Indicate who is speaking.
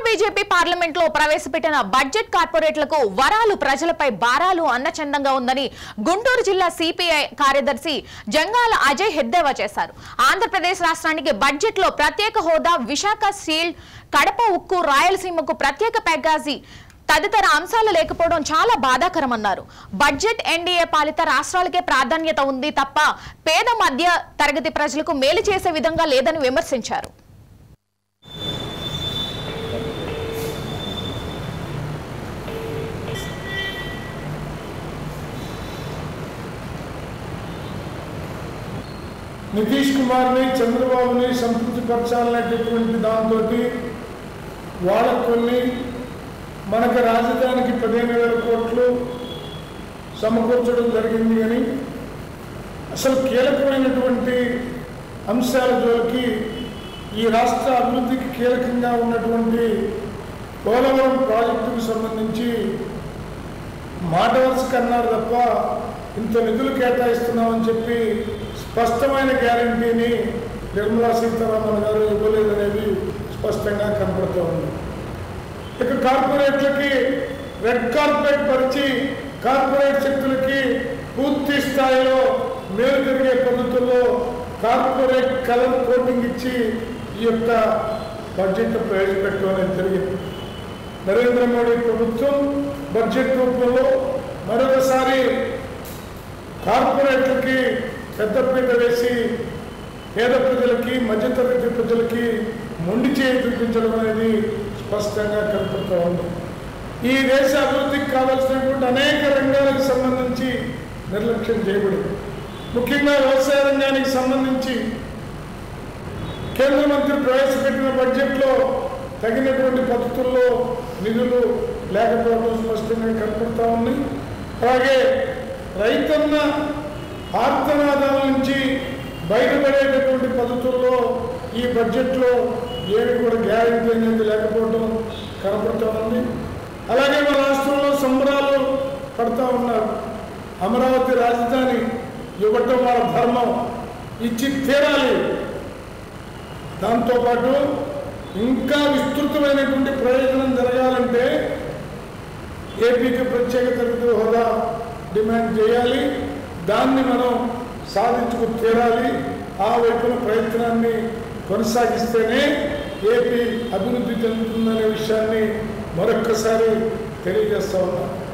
Speaker 1: BJP parliament లో ప్రవేశపెట్టిన budget కార్పొరేట్లకు వరాలు ప్రజలపై భారాలు అన్నచందంగా ఉందని గుంటూరు జిల్లా సిపిఐ కార్యదర్శి జంగాల అజయ్ హెద్దేవా చేశారు ఆంధ్రప్రదేశ్ రాష్ట్రానికి బడ్జెట్ లో ప్రత్యేక హోదా విశాఖ స్టీల్ కడప ఉక్కు రాయలసీమకు ప్రత్యేక ప్యాకేజీ తదితర అంశాలు లేకపోవడం చాలా బాధాకరమన్నారు బడ్జెట్ ఎన్డీఏ పాలిత రాష్ట్రాలకే ప్రాధాన్యత ఉంది తప్ప పేద మధ్య తరగతి ప్రజలకు మేలు చేసే విధంగా లేదని విమర్శించారు
Speaker 2: నితీష్ కుమార్ని చంద్రబాబుని సంతృప్తి పరచాలనేటటువంటి దాంతో వాళ్ళకు కొన్ని మనకు రాజధానికి పదిహేను వేల కోట్లు సమకూర్చడం జరిగింది అని అసలు కీలకమైనటువంటి అంశాల జోలికి ఈ రాష్ట్ర అభివృద్ధికి కీలకంగా ఉన్నటువంటి పోలవరం ప్రాజెక్టుకు సంబంధించి మాట వరుసకు అన్నారు తప్ప ఇంత నిధులు కేటాయిస్తున్నామని చెప్పి స్పష్టమైన గ్యారంటీని నిర్మలా సీతారామన్ గారు ఇవ్వలేదనేది స్పష్టంగా కనపడుతూ ఉంది ఇక కార్పొరేట్లకి రెడ్ కార్పెట్ పరిచి కార్పొరేట్ శక్తులకి పూర్తి స్థాయిలో మేలు జరిగే పద్ధతుల్లో కార్పొరేట్ కలర్ కోటింగ్ ఇచ్చి ఈ యొక్క బడ్జెట్ ప్రవేశపెట్టడం అనేది జరిగింది నరేంద్ర మోడీ ప్రభుత్వం బడ్జెట్ రూపంలో మరొకసారి కార్పొరేట్లకి పెద్దపీట వేసి పేద ప్రజలకి మధ్యతరగతి ప్రజలకి మొండి చేయి చూపించడం అనేది స్పష్టంగా కనపడుతూ ఉంది ఈ దేశ అభివృద్ధికి కావాల్సినటువంటి అనేక రంగాలకు సంబంధించి నిర్లక్ష్యం చేయబడింది ముఖ్యంగా వ్యవసాయ రంగానికి సంబంధించి కేంద్ర మంత్రి ప్రవేశపెట్టిన బడ్జెట్లో తగినటువంటి పద్ధతుల్లో నిధులు లేకపోవడం స్పష్టంగా కనపడతా ఉంది అలాగే రైతన్న ఆర్తనాదాల నుంచి బయటపడేటటువంటి పద్ధతుల్లో ఈ బడ్జెట్లో ఏమి కూడా గ్యారెంటీ అనేది లేకపోవడం కనపడుతూ ఉంది అలాగే మన రాష్ట్రంలో సంబరాలు పడతా ఉన్నారు అమరావతి రాజధాని ఇవ్వటం వాళ్ళ ధర్మం ఇచ్చి తీరాలి దాంతోపాటు ఇంకా విస్తృతమైనటువంటి ప్రయోజనం జరగాలంటే ఏపీకి ప్రత్యేక తరగతి హోదా డిమాండ్ చేయాలి దాన్ని మనం సాధించుకు తీరాలి ఆ వైపున ప్రయత్నాన్ని కొనసాగిస్తేనే ఏపీ అభివృద్ధి చెందుతుందనే విషయాన్ని మరొక్కసారి తెలియజేస్తా ఉన్నాను